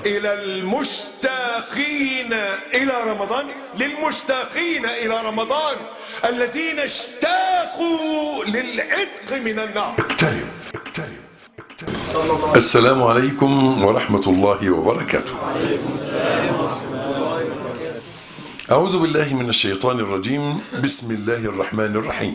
إلى المشتاقين إلى رمضان للمشتاقين إلى رمضان الذين اشتاقوا للعتق من النار اقترب اقترب اقترب السلام عليكم ورحمة الله وبركاته أعوذ بالله من الشيطان الرجيم بسم الله الرحمن الرحيم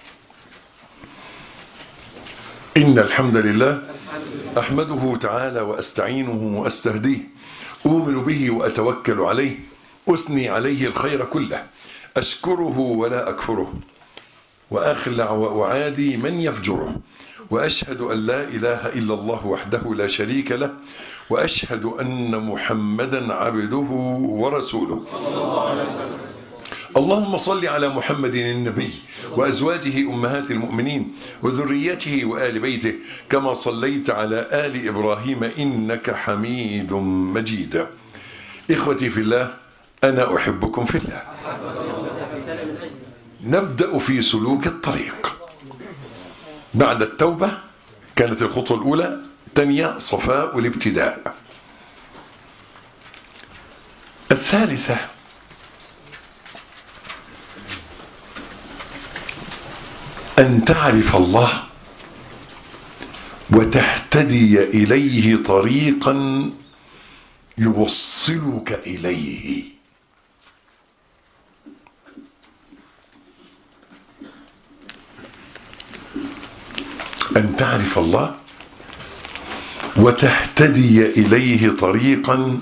إن الحمد لله أحمده تعالى وأستعينه وأستهديه أؤمن به وأتوكل عليه أثني عليه الخير كله أشكره ولا أكفره وأخلع وأعادي من يفجره وأشهد أن لا إله إلا الله وحده لا شريك له وأشهد أن محمدا عبده ورسوله اللهم صل على محمد النبي وأزواجه أمهات المؤمنين وذريته وآل بيته كما صليت على آل إبراهيم إنك حميد مجيد إخوتي في الله أنا أحبكم في الله نبدأ في سلوك الطريق بعد التوبة كانت الخطوة الأولى الثانية صفاء الابتداء الثالثة أن تعرف الله وتهتدي إليه طريقا يوصلك إليه أن تعرف الله وتهتدي إليه طريقا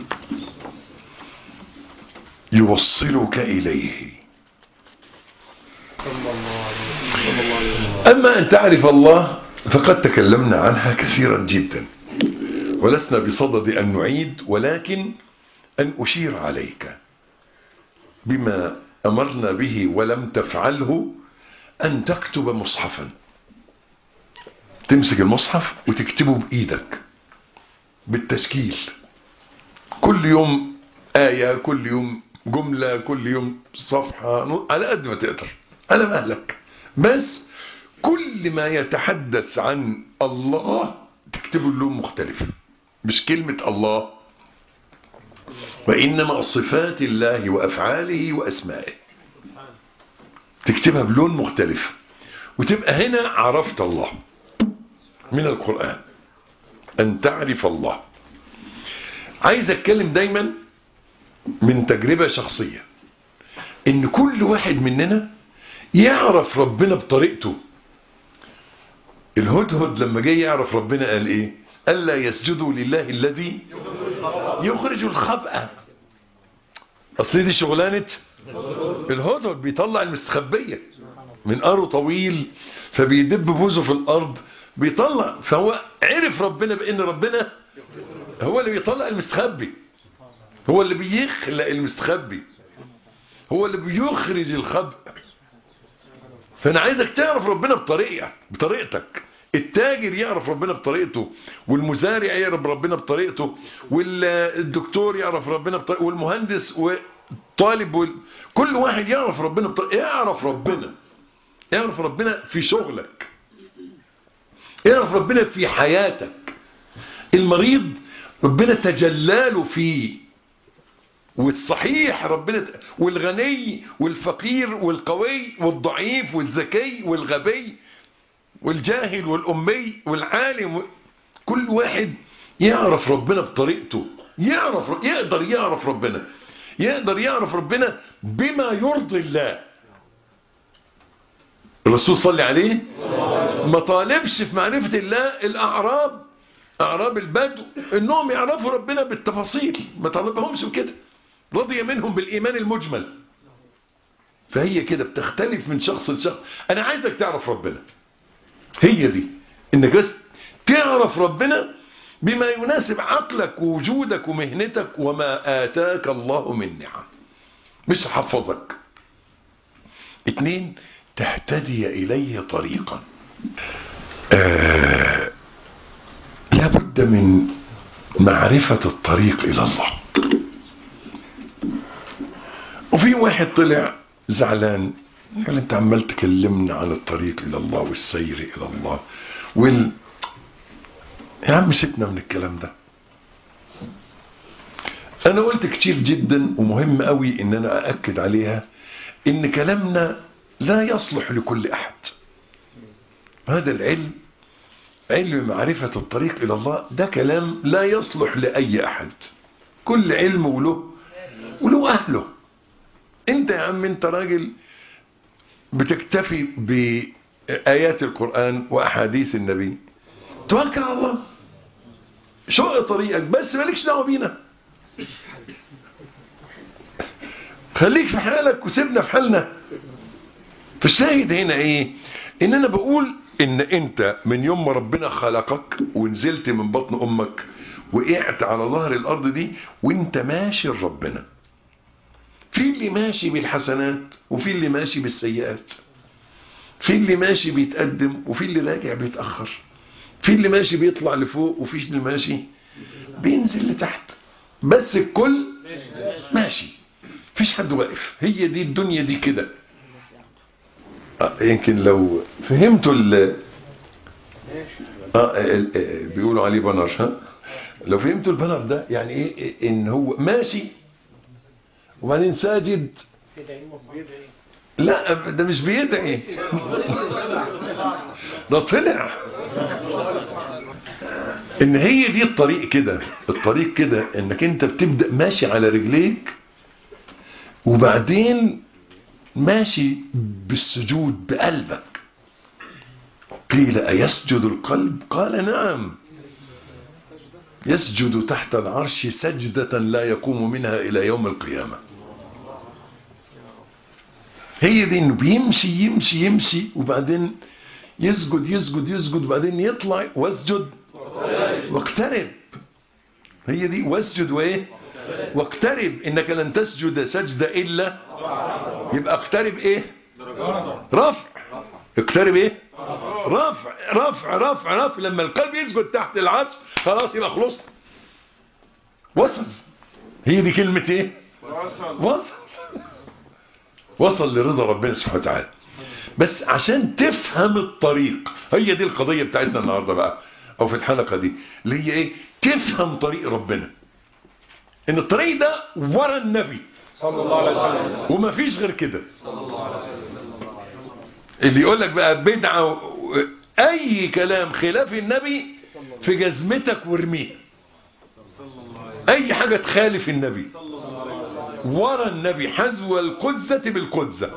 يوصلك إليه أما أن تعرف الله فقد تكلمنا عنها كثيرا جدا ولسنا بصدد أن نعيد ولكن أن أشير عليك بما أمرنا به ولم تفعله أن تكتب مصحفا تمسك المصحف وتكتبه بإيدك بالتشكيل كل يوم آية كل يوم جملة كل يوم صفحة على قد ما تقدر على مهلك بس كل ما يتحدث عن الله تكتبه اللون مختلف مش كلمة الله وإنما صفات الله وأفعاله وأسمائه تكتبها بلون مختلف وتبقى هنا عرفت الله من القرآن أن تعرف الله عايز أتكلم دايما من تجربة شخصية إن كل واحد مننا يعرف ربنا بطريقته الهدهد لما جاي يعرف ربنا قال ايه ألا يسجدوا لله الذي يخرج الخبأ أصل دي شغلانة الهدهد بيطلع المستخبية من قاره طويل فبيدب بوزه في الأرض بيطلع فهو عرف ربنا بأن ربنا هو اللي بيطلع المستخبي هو اللي بيخلق المستخبي هو اللي بيخرج الخبأ فانا عايزك تعرف ربنا بطريقة بطريقتك التاجر يعرف ربنا بطريقته والمزارع يعرف ربنا بطريقته والدكتور يعرف ربنا بطريقته والمهندس والطالب وال... كل واحد يعرف ربنا بطريقته يعرف ربنا يعرف ربنا في شغلك يعرف ربنا في حياتك المريض ربنا تجلاله فيه والصحيح ربنا والغني والفقير والقوي والضعيف والذكي والغبي والجاهل والأمي والعالم كل واحد يعرف ربنا بطريقته يعرف يقدر يعرف ربنا يقدر يعرف ربنا بما يرضي الله الرسول صلى عليه ما طالبش في معرفة الله الأعراب أعراب البدو إنهم يعرفوا ربنا بالتفاصيل ما طالبهمش بكده رضي منهم بالإيمان المجمل فهي كده بتختلف من شخص لشخص أنا عايزك تعرف ربنا هي دي إنك بس تعرف ربنا بما يناسب عقلك ووجودك ومهنتك وما آتاك الله من نعم مش حفظك اتنين تهتدي إليه طريقا آه لابد من معرفة الطريق إلى الله وفي واحد طلع زعلان قال انت عمال تكلمنا عن الطريق الى الله والسير الى الله وال يا عم سيبنا من الكلام ده انا قلت كتير جدا ومهم قوي ان انا اأكد عليها ان كلامنا لا يصلح لكل احد هذا العلم علم معرفة الطريق الى الله ده كلام لا يصلح لأي احد كل علم وله وله اهله انت يا عم انت راجل بتكتفي بآيات القرآن وأحاديث النبي توكل على الله شق طريقك بس مالكش دعوه بينا خليك في حالك وسيبنا في حالنا فالشاهد هنا ايه ان انا بقول ان انت من يوم ما ربنا خلقك ونزلت من بطن امك وقعت على ظهر الارض دي وانت ماشي لربنا في اللي ماشي بالحسنات وفي اللي ماشي بالسيئات في اللي ماشي بيتقدم وفي اللي راجع بيتأخر في اللي ماشي بيطلع لفوق وفي اللي ماشي بينزل لتحت بس الكل ماشي مفيش حد واقف هي دي الدنيا دي كده آه يمكن لو فهمتوا ال آه ال- آه، بيقولوا عليه بنر ها لو فهمتوا البنر ده يعني ايه ان هو ماشي وبعدين ساجد لا ده مش بيدعي ده طلع ان هي دي الطريق كده الطريق كده انك انت بتبدأ ماشي على رجليك وبعدين ماشي بالسجود بقلبك قيل أيسجد القلب قال نعم يسجد تحت العرش سجدة لا يقوم منها إلى يوم القيامة هي دي انه بيمشي يمشي يمشي وبعدين يسجد يسجد يسجد وبعدين يطلع واسجد واقترب هي دي واسجد وايه واقترب انك لن تسجد سجدة الا يبقى اقترب ايه رفع اقترب ايه رفع رفع رفع رفع لما القلب يسجد تحت العرش خلاص يبقى خلص وصل هي دي كلمة ايه وصل وصل لرضا ربنا سبحانه وتعالى بس عشان تفهم الطريق هي دي القضية بتاعتنا النهاردة بقى او في الحلقة دي اللي هي ايه تفهم طريق ربنا ان الطريق ده ورا النبي صلى الله عليه وسلم وما فيش غير كده اللي يقول لك بقى بدعة و- اي كلام خلاف النبي في جزمتك وارميه اي حاجة تخالف النبي ورا النبي حذو القدزة بالقدزة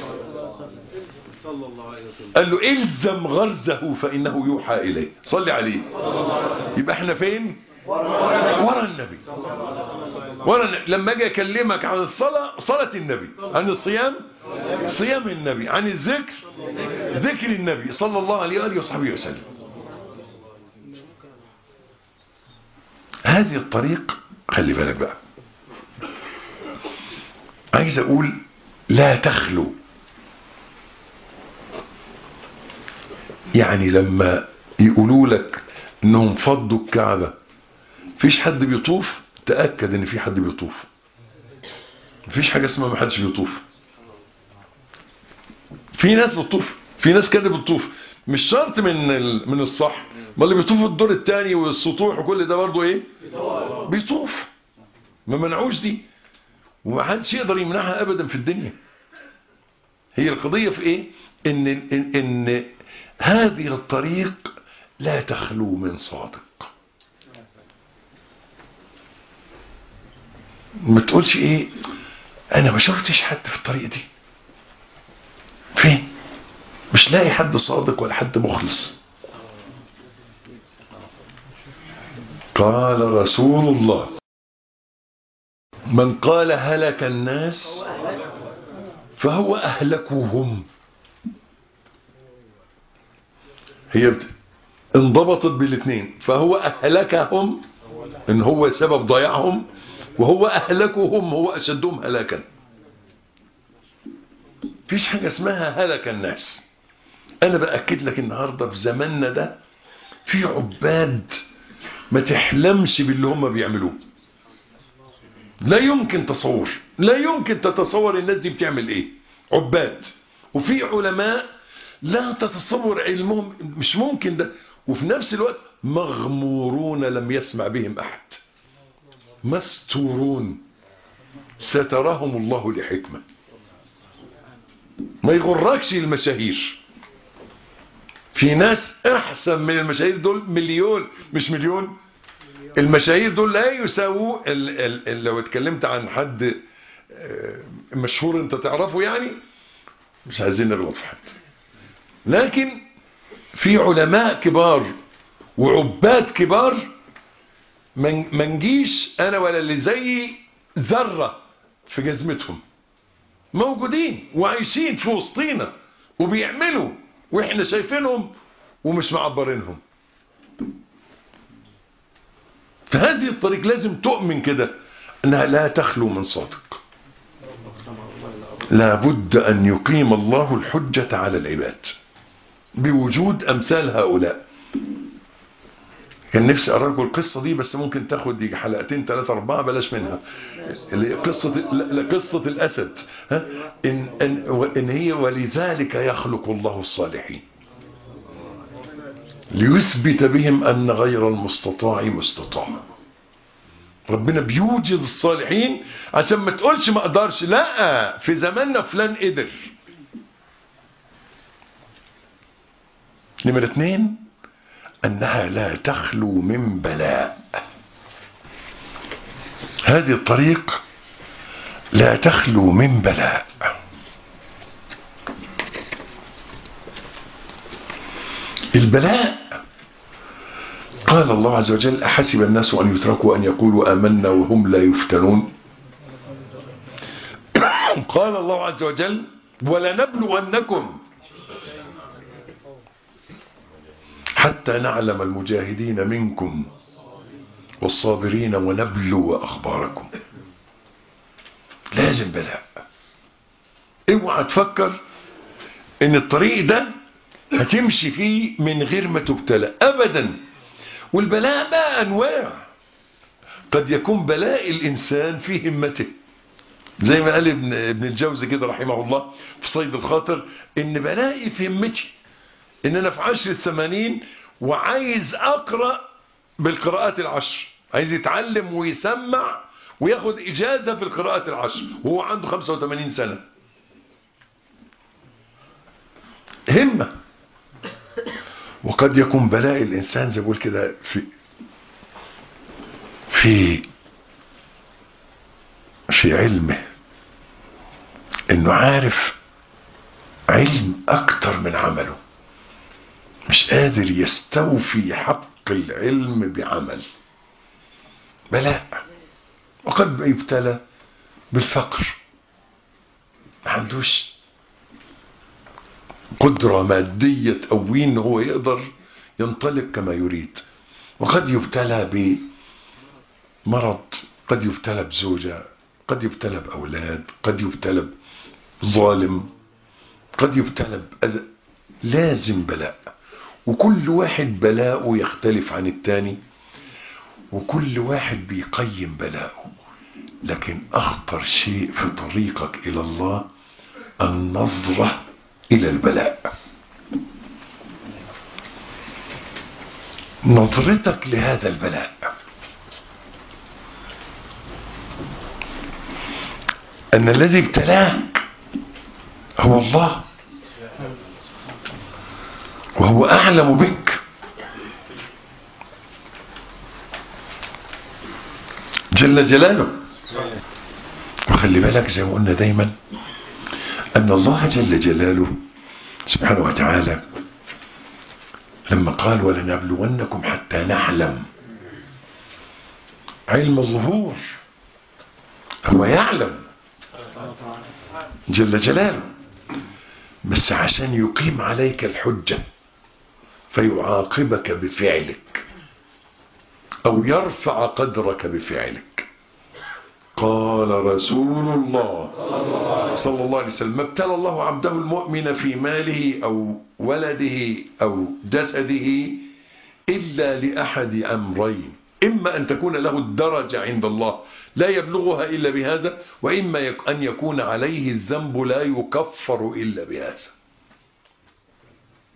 قال له الزم غرزه فانه يوحى اليه صلي عليه يبقى احنا فين ورا النبي ورا النبي. لما اجي اكلمك عن الصلاه صلاه النبي عن الصيام صيام النبي عن الذكر ذكر النبي صلى الله عليه واله وصحبه وسلم هذه الطريق خلي بالك بقى عايز اقول لا تخلو يعني لما يقولوا لك انهم فضوا الكعبة فيش حد بيطوف تأكد ان في حد بيطوف مفيش حاجة اسمها ما حدش بيطوف في ناس بتطوف في ناس كده بتطوف مش شرط من ال- من الصح ما اللي بيطوف الدور الثاني والسطوح وكل ده برضه ايه بيطوف ما منعوش دي وما حدش يقدر يمنعها ابدا في الدنيا هي القضية في ايه ان, إن, إن هذه الطريق لا تخلو من صادق ما تقولش ايه انا ما شفتش حد في الطريق دي فين مش لاقي حد صادق ولا حد مخلص قال رسول الله من قال هلك الناس فهو أهلكوهم هي بت- انضبطت بالاثنين فهو أهلكهم إن هو سبب ضياعهم وهو أهلكهم هو أشدهم هلاكا فيش حاجة اسمها هلك الناس أنا بأكد لك النهاردة في زماننا ده في عباد ما تحلمش باللي هم بيعملوه لا يمكن تصور لا يمكن تتصور الناس دي بتعمل ايه عباد وفي علماء لا تتصور علمهم مش ممكن ده وفي نفس الوقت مغمورون لم يسمع بهم احد مستورون سترهم الله لحكمة ما يغركش المشاهير في ناس احسن من المشاهير دول مليون مش مليون المشاهير دول لا يساووا ال ال ال لو اتكلمت عن حد آه، مشهور انت تعرفه يعني مش عايزين نغلط في حد لكن في علماء كبار وعباد كبار من ما نجيش انا ولا اللي زيي ذره في جزمتهم موجودين وعايشين في وسطينا وبيعملوا واحنا شايفينهم ومش معبرينهم فهذه الطريق لازم تؤمن كده انها لا تخلو من صادق لابد ان يقيم الله الحجة على العباد بوجود امثال هؤلاء كان نفسي اقرا لكم القصه دي بس ممكن تاخد يجي حلقتين ثلاثه اربعه بلاش منها اللي قصه لا- لا، قصه الاسد ها ان ان ان هي ولذلك يخلق الله الصالحين ليثبت بهم ان غير المستطاع مستطاع ربنا بيوجد الصالحين عشان ما تقولش ما اقدرش لا في زماننا فلان قدر نمرة اتنين انها لا تخلو من بلاء هذه الطريق لا تخلو من بلاء البلاء قال الله عز وجل أحسب الناس أن يتركوا أن يقولوا آمنا وهم لا يفتنون قال الله عز وجل ولنبلونكم حتى نعلم المجاهدين منكم والصابرين ونبلو أخباركم لازم بلاء اوعى تفكر ان الطريق ده هتمشي فيه من غير ما تبتلى ابدا والبلاء بقى انواع قد يكون بلاء الانسان في همته زي ما قال ابن, ابن الجوزي كده رحمه الله في صيد الخاطر ان بلائي في همتي ان انا في عشر الثمانين وعايز اقرأ بالقراءات العشر عايز يتعلم ويسمع وياخد اجازة في القراءات العشر وهو عنده 85 سنة همة وقد يكون بلاء الانسان زي بقول كده في في في علمه انه عارف علم اكتر من عمله مش قادر يستوفي حق العلم بعمل بلاء وقد يبتلى بالفقر ما عندوش قدرة مادية تقويه ان هو يقدر ينطلق كما يريد وقد يبتلى بمرض قد يبتلى بزوجة قد يبتلى بأولاد قد يبتلى بظالم قد يبتلى بأذى لازم بلاء وكل واحد بلاءه يختلف عن التاني وكل واحد بيقيم بلاءه لكن أخطر شيء في طريقك إلى الله النظرة إلى البلاء نظرتك لهذا البلاء أن الذي ابتلاك هو الله وهو أعلم بك جل جلاله وخلي بالك زي ما قلنا دايما أن الله جل جلاله سبحانه وتعالى لما قال ولنبلونكم حتى نعلم علم الظهور هو يعلم جل جلاله بس عشان يقيم عليك الحجة فيعاقبك بفعلك أو يرفع قدرك بفعلك قال رسول الله صلى الله عليه وسلم ما ابتلى الله عبده المؤمن في ماله أو ولده أو جسده إلا لأحد أمرين إما أن تكون له الدرجة عند الله لا يبلغها إلا بهذا وإما أن يكون عليه الذنب لا يكفر إلا بهذا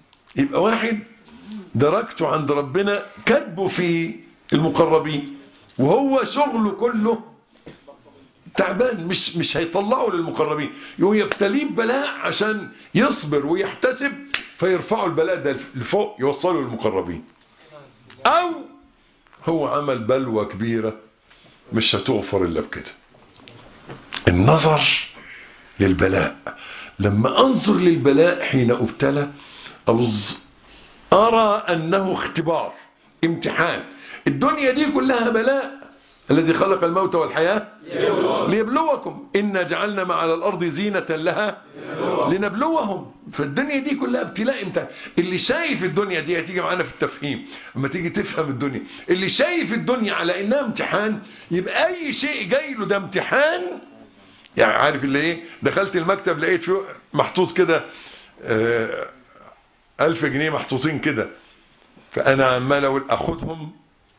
يبقى واحد درجته عند ربنا كتبه في المقربين وهو شغله كله تعبان مش مش هيطلعه للمقربين يقوم يبتليه ببلاء عشان يصبر ويحتسب فيرفعوا البلاء ده لفوق يوصله للمقربين او هو عمل بلوى كبيرة مش هتغفر الا بكده النظر للبلاء لما انظر للبلاء حين ابتلى أبص ارى انه اختبار امتحان الدنيا دي كلها بلاء الذي خلق الموت والحياة ليبلوكم إنا جعلنا ما على الأرض زينة لها لنبلوهم فالدنيا دي كلها ابتلاء امتحان اللي شايف الدنيا دي هتيجي معانا في التفهيم لما تيجي تفهم الدنيا اللي شايف الدنيا على إنها امتحان يبقى أي شيء جاي له ده امتحان يعني عارف اللي ايه دخلت المكتب لقيت فيه محطوط كده آه، ألف جنيه محطوطين كده فأنا عمال أقول أخدهم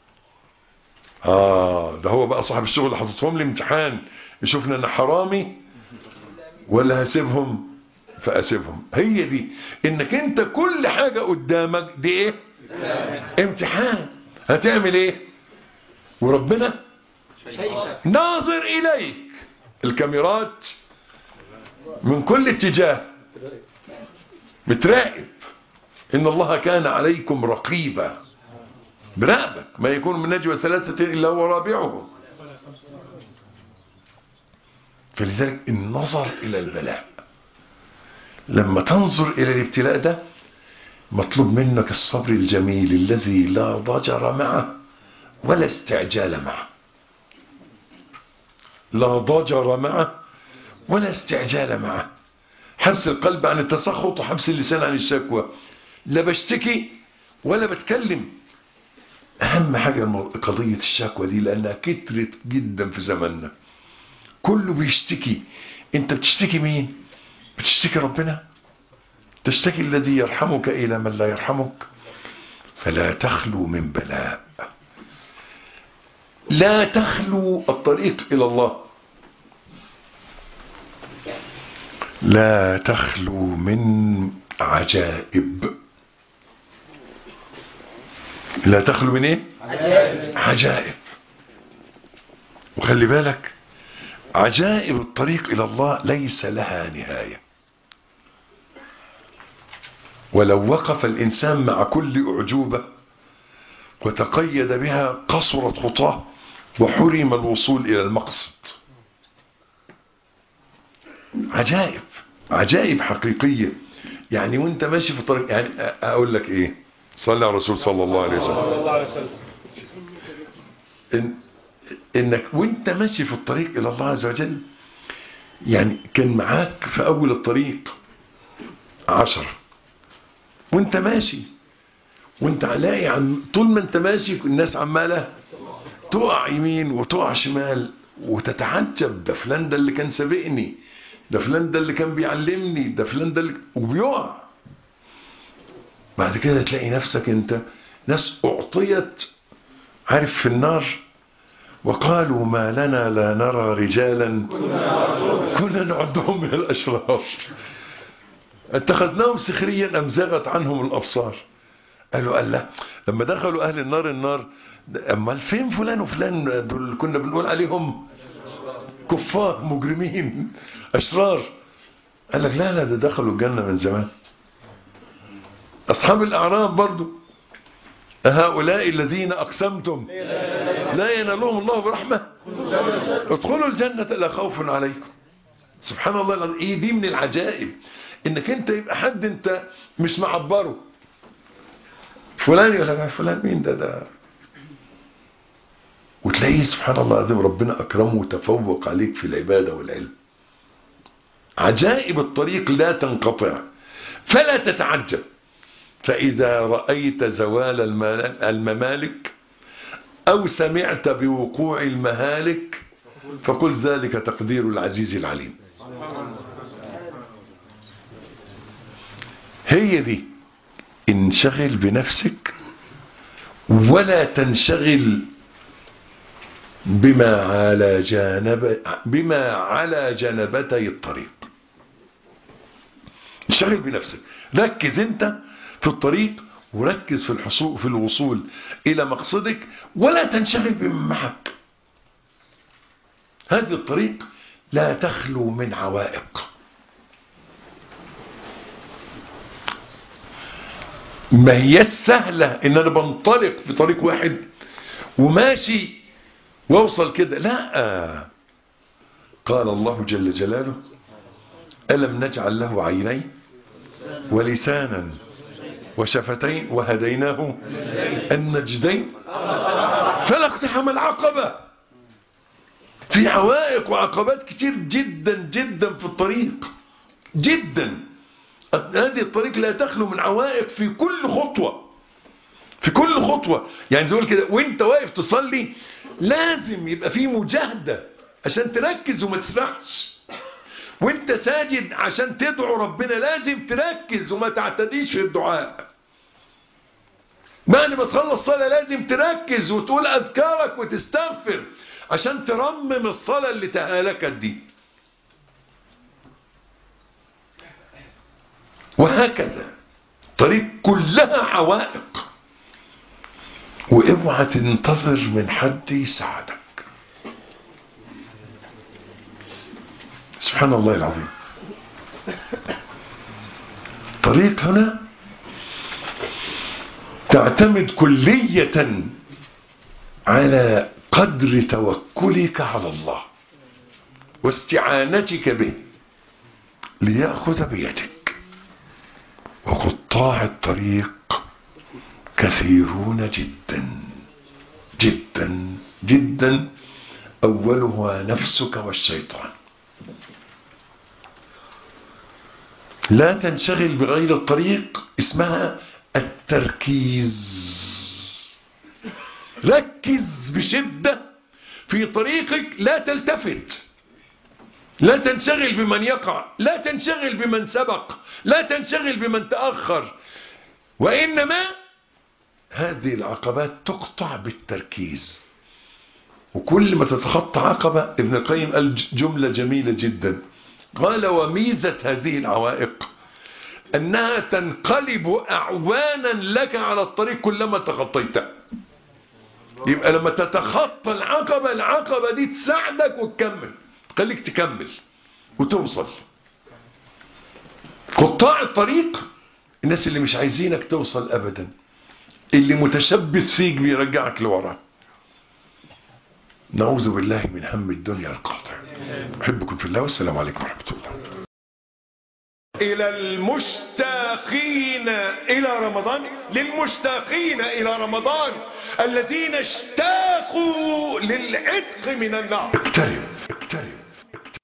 آه ده هو بقى صاحب الشغل اللي حاططهم لي امتحان يشوفنا أنا حرامي ولا هسيبهم فأسيبهم هي دي إنك أنت كل حاجة قدامك دي إيه امتحان هتعمل إيه وربنا ناظر إليك الكاميرات من كل اتجاه بتراقب إن الله كان عليكم رقيبا براقبك ما يكون من نجوى ثلاثة إلا هو رابعهم فلذلك النظر إلى البلاء لما تنظر إلى الابتلاء ده مطلوب منك الصبر الجميل الذي لا ضجر معه ولا استعجال معه لا ضجر معه ولا استعجال معه حبس القلب عن التسخط وحبس اللسان عن الشكوى لا بشتكي ولا بتكلم أهم حاجة المو- قضية الشكوى دي لأنها كترت جدا في زماننا كله بيشتكي أنت بتشتكي مين؟ بتشتكي ربنا؟ تشتكي الذي يرحمك إلى من لا يرحمك فلا تخلو من بلاء لا تخلو الطريق إلى الله لا تخلو من عجائب لا تخلو من ايه عجائب وخلي بالك عجائب الطريق الى الله ليس لها نهايه ولو وقف الانسان مع كل اعجوبه وتقيد بها قصرت خطاه وحرم الوصول الى المقصد عجائب عجائب حقيقيه يعني وانت ماشي في الطريق يعني اقول لك ايه صلى على الرسول صلى الله عليه وسلم صلى الله عليه وسلم إن انك وانت ماشي في الطريق الى الله عز وجل يعني كان معاك في اول الطريق عشرة وانت ماشي وانت علاقي عن طول ما انت ماشي الناس عمالة تقع يمين وتقع شمال وتتعجب ده فلان ده اللي كان سابقني ده فلان ده اللي كان بيعلمني ده فلان ده اللي وبيقع بعد كده تلاقي نفسك انت ناس اعطيت عارف في النار وقالوا ما لنا لا نرى رجالا كنا نعدهم من الأشرار اتخذناهم سخريا أم زاغت عنهم الأبصار قالوا قال لا لما دخلوا أهل النار النار أما فين فلان وفلان دول كنا بنقول عليهم كفار مجرمين أشرار قال لك لا لا ده دخلوا الجنة من زمان أصحاب الأعراف برضو هؤلاء الذين أقسمتم لا ينالهم الله برحمة ادخلوا الجنة لا خوف عليكم سبحان الله العظيم. ايه دي من العجائب انك انت يبقى حد انت مش معبره فلان يقول لك فلان مين ده ده وتلاقيه سبحان الله العظيم ربنا اكرمه وتفوق عليك في العبادة والعلم عجائب الطريق لا تنقطع فلا تتعجب فإذا رأيت زوال المال- الممالك أو سمعت بوقوع المهالك فقل ذلك تقدير العزيز العليم هي دي انشغل بنفسك ولا تنشغل بما على جانب بما على جانبتي الطريق انشغل بنفسك ركز انت في الطريق وركز في الحصول في الوصول إلى مقصدك ولا تنشغل بمن معك هذه الطريق لا تخلو من عوائق ما هي سهلة ان انا بنطلق في طريق واحد وماشي واوصل كده لا قال الله جل جلاله ألم نجعل له عينين ولسانا وشفتين وهديناه النجدين فلا اقتحم العقبة في عوائق وعقبات كتير جدا جدا في الطريق جدا هذه الطريق لا تخلو من عوائق في كل خطوة في كل خطوة يعني زي كده وانت واقف تصلي لازم يبقى في مجاهدة عشان تركز وما تسرحش وانت ساجد عشان تدعو ربنا لازم تركز وما تعتديش في الدعاء بعد ما تخلص صلاة لازم تركز وتقول أذكارك وتستغفر عشان ترمم الصلاة اللي تهالكت دي وهكذا طريق كلها عوائق واوعى تنتظر من حد يساعدك سبحان الله العظيم طريق هنا تعتمد كلية على قدر توكلك على الله واستعانتك به ليأخذ بيدك وقطاع الطريق كثيرون جدا جدا جدا أولها نفسك والشيطان لا تنشغل بغير الطريق اسمها التركيز ركز بشدة في طريقك لا تلتفت لا تنشغل بمن يقع لا تنشغل بمن سبق لا تنشغل بمن تأخر وإنما هذه العقبات تقطع بالتركيز وكل ما تتخطى عقبة ابن القيم قال جملة جميلة جدا قال وميزة هذه العوائق أنها تنقلب أعوانا لك على الطريق كلما تخطيتها يبقى لما تتخطى العقبة العقبة دي تساعدك وتكمل تخليك تكمل وتوصل قطاع الطريق الناس اللي مش عايزينك توصل أبدا اللي متشبث فيك بيرجعك لورا نعوذ بالله من هم الدنيا القاطع أحبكم في الله والسلام عليكم ورحمة الله إلى المشتاقين إلى رمضان للمشتاقين إلى رمضان الذين اشتاقوا للعتق من النار اقترب اقترب